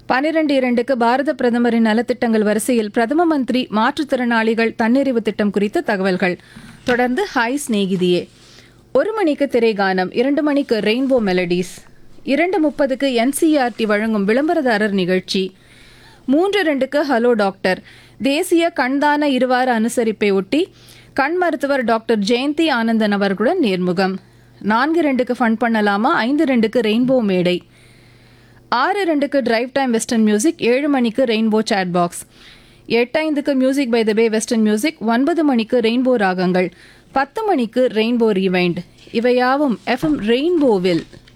பனிரெண்டு இரண்டுக்கு பாரத பிரதமரின் நலத்திட்டங்கள் வரிசையில் பிரதம மந்திரி மாற்றுத்திறனாளிகள் தன்னிறைவு திட்டம் குறித்த தகவல்கள் தொடர்ந்து ஹாய் சிநேகிதியே ஒரு மணிக்கு திரைகானம் இரண்டு மணிக்கு ரெயின்போ மெலடிஸ் இரண்டு முப்பதுக்கு என்சிஆர்டி வழங்கும் விளம்பரதாரர் நிகழ்ச்சி மூன்று ரெண்டுக்கு ஹலோ டாக்டர் தேசிய கண்தான இருவார அனுசரிப்பை ஒட்டி கண் மருத்துவர் டாக்டர் ஜெயந்தி ஆனந்தன் அவர்களுடன் நேர்முகம் நான்கு ரெண்டுக்கு ஃபன் பண்ணலாமா ஐந்து ரெண்டுக்கு ரெயின்போ மேடை ஆறு ரெண்டுக்கு டிரைவ் டைம் வெஸ்டர்ன் மியூசிக் ஏழு மணிக்கு ரெயின்போ சேட் பாக்ஸ் எட்டைந்துக்கு music by the bay western music ஒன்பது மணிக்கு ரெயின்போ ராகங்கள் பத்து மணிக்கு ரெயின்போ ரிவைண்ட் இவையாவும் எஃப்எம் ரெயின்போவில்